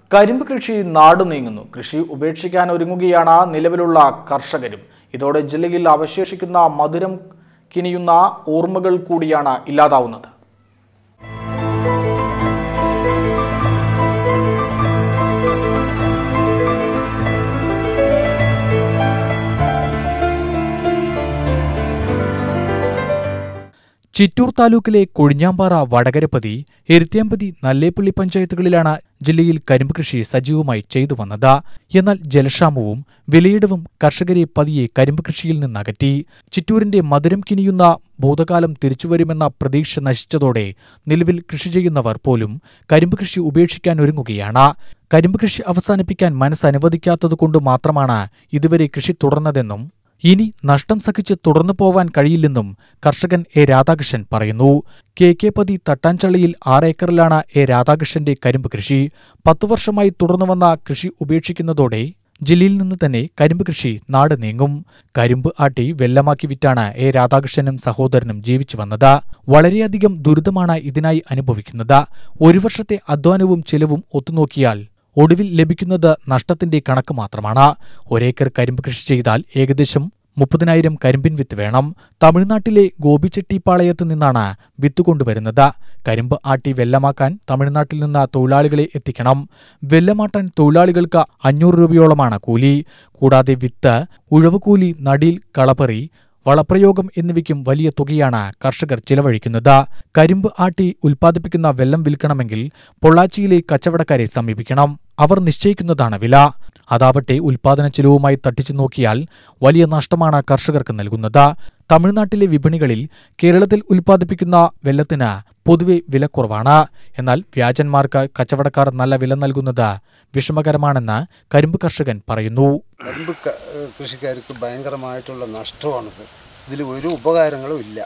കരിമ്പ് കൃഷി നാട് നീങ്ങുന്നു കൃഷി ഉപേക്ഷിക്കാൻ ഒരുങ്ങുകയാണ് നിലവിലുള്ള കർഷകരും ഇതോടെ ജില്ലയിൽ അവശേഷിക്കുന്ന മധുരം കിനിയുന്ന ഓർമ്മകൾ കൂടിയാണ് ഇല്ലാതാവുന്നത് ചിറ്റൂർ താലൂക്കിലെ കൊഴിഞ്ഞാമ്പാറ വടകരപ്പതി എരുത്തിയമ്പതി നല്ലേപ്പള്ളി പഞ്ചായത്തുകളിലാണ് ജില്ലയിൽ കരിമ്പ് കൃഷി സജീവമായി ചെയ്തു വന്നത് എന്നാൽ ജലക്ഷാമവും വിലയിടവും കർഷകരെ പതിയെ കരിമ്പ് കൃഷിയിൽ നിന്നകറ്റി ചിറ്റൂരിന്റെ മധുരം കിനിയുന്ന ഭൂതകാലം തിരിച്ചുവരുമെന്ന പ്രതീക്ഷ നശിച്ചതോടെ നിലവിൽ കൃഷി ചെയ്യുന്നവർ പോലും കരിമ്പ് കൃഷി ഉപേക്ഷിക്കാൻ ഒരുങ്ങുകയാണ് കരിമ്പ് കൃഷി അവസാനിപ്പിക്കാൻ മനസ്സനുവദിക്കാത്തതുകൊണ്ട് മാത്രമാണ് ഇതുവരെ കൃഷി തുടർന്നതെന്നും ഇനി നഷ്ടം സഹിച്ച് തുടർന്നു പോവാൻ കഴിയില്ലെന്നും കർഷകൻ എ രാധാകൃഷ്ണൻ പറയുന്നു കെ കെ പതി തട്ടാൻചള്ളിയിൽ ആറ് ഏക്കറിലാണ് എ രാധാകൃഷ്ണന്റെ കരിമ്പ് കൃഷി പത്തു വർഷമായി തുടർന്നുവന്ന കൃഷി ഉപേക്ഷിക്കുന്നതോടെ ജില്ലയിൽ നിന്ന് തന്നെ കരിമ്പ് കൃഷി നാട് നീങ്ങും കരിമ്പ് ആട്ടി വെല്ലമാക്കി വിറ്റാണ് എ രാധാകൃഷ്ണനും സഹോദരനും ജീവിച്ചു വന്നത് വളരെയധികം ദുരിതമാണ് ഇതിനായി അനുഭവിക്കുന്നത് ഒരു വർഷത്തെ അധ്വാനവും ചെലവും ഒത്തുനോക്കിയാൽ ഒടുവിൽ ലഭിക്കുന്നത് നഷ്ടത്തിന്റെ കണക്ക് മാത്രമാണ് ഒരേക്കർ കരിമ്പ് കൃഷി ചെയ്താൽ ഏകദേശം മുപ്പതിനായിരം കരിമ്പിൻ വിത്ത് വേണം തമിഴ്നാട്ടിലെ ഗോപിച്ചെട്ടിപ്പാളയത്ത് നിന്നാണ് വിത്ത് കൊണ്ടുവരുന്നത് കരിമ്പ് ആട്ടി വെല്ലമാക്കാൻ തമിഴ്നാട്ടിൽ നിന്ന് തൊഴിലാളികളെ എത്തിക്കണം വെല്ലമാട്ടാൻ തൊഴിലാളികൾക്ക് അഞ്ഞൂറ് രൂപയോളമാണ് കൂലി കൂടാതെ വിത്ത് ഉഴവുകൂലി നടീൽ കളപ്പറി വളപ്രയോഗം എന്നിവയ്ക്കും വലിയ തുകയാണ് കർഷകർ ചിലവഴിക്കുന്നത് കരിമ്പ് ആട്ടി ഉൽപ്പാദിപ്പിക്കുന്ന വെള്ളം വിൽക്കണമെങ്കിൽ പൊള്ളാച്ചിയിലെ കച്ചവടക്കാരെ സമീപിക്കണം അവർ നിശ്ചയിക്കുന്നതാണ് വില അതാവട്ടെ ഉൽപാദന ചെലവുമായി തട്ടിച്ചു നോക്കിയാൽ വലിയ നഷ്ടമാണ് കർഷകർക്ക് നൽകുന്നത് തമിഴ്നാട്ടിലെ വിപണികളിൽ കേരളത്തിൽ ഉൽപ്പാദിപ്പിക്കുന്ന വെള്ളത്തിന് പൊതുവെ വിലക്കുറവാണ് എന്നാൽ വ്യാജന്മാർക്ക് കച്ചവടക്കാർ നല്ല വില നൽകുന്നത് വിഷമകരമാണെന്ന് കരിമ്പ് കർഷകൻ പറയുന്നു കരിമ്പ് ക- കൃഷിക്കാർക്ക് ഭയങ്കരമായിട്ടുള്ള നഷ്ടമാണിത് ഇതിൽ ഒരു ഉപകാരങ്ങളും ഇല്ല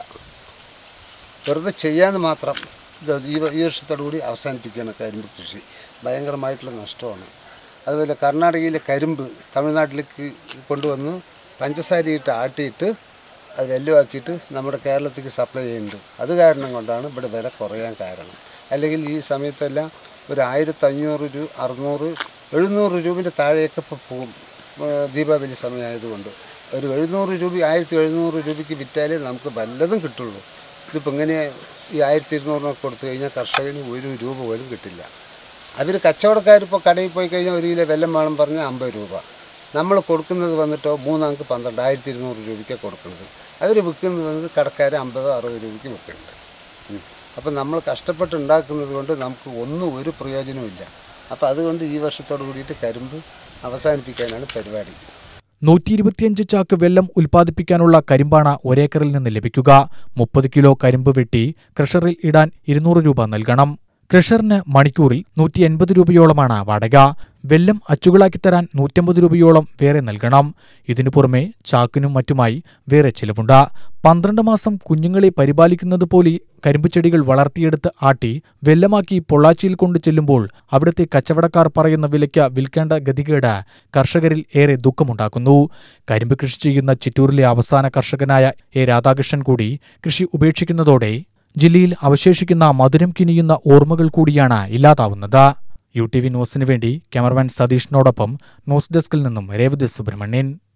വെറുതെ ചെയ്യാന്ന് മാത്രം ഇത് ഈ വ- ഈ വർഷത്തോടു കൂടി അവസാനിപ്പിക്കുകയാണ് കരിമ്പ് കൃഷി ഭയങ്കരമായിട്ടുള്ള നഷ്ടമാണ് അതുപോലെ കർണാടകയിലെ കരിമ്പ് തമിഴ്നാട്ടിലേക്ക് കൊണ്ടുവന്ന് പഞ്ചസാരയിട്ട് ആട്ടിയിട്ട് അത് വെല്ലുവാക്കിയിട്ട് നമ്മുടെ കേരളത്തിലേക്ക് സപ്ലൈ ചെയ്യുന്നുണ്ട് അത് കാരണം കൊണ്ടാണ് ഇവിടെ വില കുറയാൻ കാരണം അല്ലെങ്കിൽ ഈ സമയത്തെല്ലാം ഒരു ആയിരത്തി അഞ്ഞൂറ് രൂപ അറുന്നൂറ് എഴുന്നൂറ് രൂപൻ്റെ താഴെയൊക്കെ ഇപ്പോൾ പോകും ഏഹ് ദീപാവലി സമയമായതുകൊണ്ട് ഒരു എഴുന്നൂറ് രൂപ ആയിരത്തി എഴുന്നൂറ് രൂപയ്ക്ക് വിറ്റാലേ നമുക്ക് വല്ലതും കിട്ടുള്ളൂ ഇതിപ്പോൾ ഇങ്ങനെ ഈ ആയിരത്തി ഇരുന്നൂറിനൊക്കെ കൊടുത്തു കഴിഞ്ഞാൽ കർഷകന് ഒരു രൂപ പോലും കിട്ടില്ല അവർ കച്ചവടക്കാരിപ്പോൾ കടയിൽ പോയി കഴിഞ്ഞാൽ ഒരു കിലോ വെല്ലം വേണം പറഞ്ഞാൽ അമ്പത് രൂപ നമ്മൾ കൊടുക്കുന്നത് വന്നിട്ടോ മൂന്നാൾക്ക് പന്ത്രണ്ട് ആയിരത്തി ഇരുന്നൂറ് രൂപയ്ക്കാണ് കൊടുക്കുന്നത് അവർ വിൽക്കുന്നത് വന്നത് കടക്കാർ അമ്പതോ അറുപത് രൂപയ്ക്ക് വിൽക്കുന്നുണ്ട് ഉം. അപ്പം നമ്മൾ കഷ്ടപ്പെട്ട് ഉണ്ടാക്കുന്നത് കൊണ്ട് നമുക്ക് ഒന്നും ഒരു പ്രയോജനവും ഇല്ല അപ്പോൾ അതുകൊണ്ട് ഈ വർഷത്തോട് കൂടിയിട്ട് കരിമ്പ് അവസാനിപ്പിക്കാനാണ് പരിപാടി നൂറ്റി ഇരുപത്തിയഞ്ച് ചാക്ക് വെള്ളം ഉൽപ്പാദിപ്പിക്കാനുള്ള കരിമ്പാണ് ഒരേക്കറിൽ നിന്ന് ലഭിക്കുക മുപ്പത് കിലോ കരിമ്പ് വെട്ടി ക്രഷറിൽ ഇടാൻ ഇരുന്നൂറ് രൂപ നൽകണം ക്രഷറിന് മണിക്കൂറിൽ നൂറ്റി എൺപത് രൂപയോളമാണ് വാടക വെല്ലം അച്ചുകളാക്കി തരാൻ നൂറ്റമ്പത് രൂപയോളം വേറെ നൽകണം ഇതിനു പുറമെ ചാക്കിനും മറ്റുമായി വേറെ ചിലവുണ്ട് പന്ത്രണ്ട് മാസം കുഞ്ഞുങ്ങളെ പരിപാലിക്കുന്നത് പോലെ കരിമ്പ് ചെടികൾ വളർത്തിയെടുത്ത് ആട്ടി വെല്ലമാക്കി പൊള്ളാച്ചിയിൽ കൊണ്ടു ചെല്ലുമ്പോൾ അവിടുത്തെ കച്ചവടക്കാർ പറയുന്ന വിലയ്ക്ക് വിൽക്കേണ്ട ഗതികേട് കർഷകരിൽ ഏറെ ദുഃഖമുണ്ടാക്കുന്നു കരിമ്പ് കൃഷി ചെയ്യുന്ന ചിറ്റൂരിലെ അവസാന കർഷകനായ എ രാധാകൃഷ്ണൻ കൂടി കൃഷി ഉപേക്ഷിക്കുന്നതോടെ ജില്ലയിൽ അവശേഷിക്കുന്ന മധുരം കിനിയുന്ന ഓർമ്മകൾ കൂടിയാണ് ഇല്ലാതാവുന്നത് യു ടി വി ന്യൂസിനു വേണ്ടി ക്യാമറമാൻ സതീഷിനോടൊപ്പം ന്യൂസ് ഡെസ്കിൽ നിന്നും രേവതി സുബ്രഹ്മണ്യൻ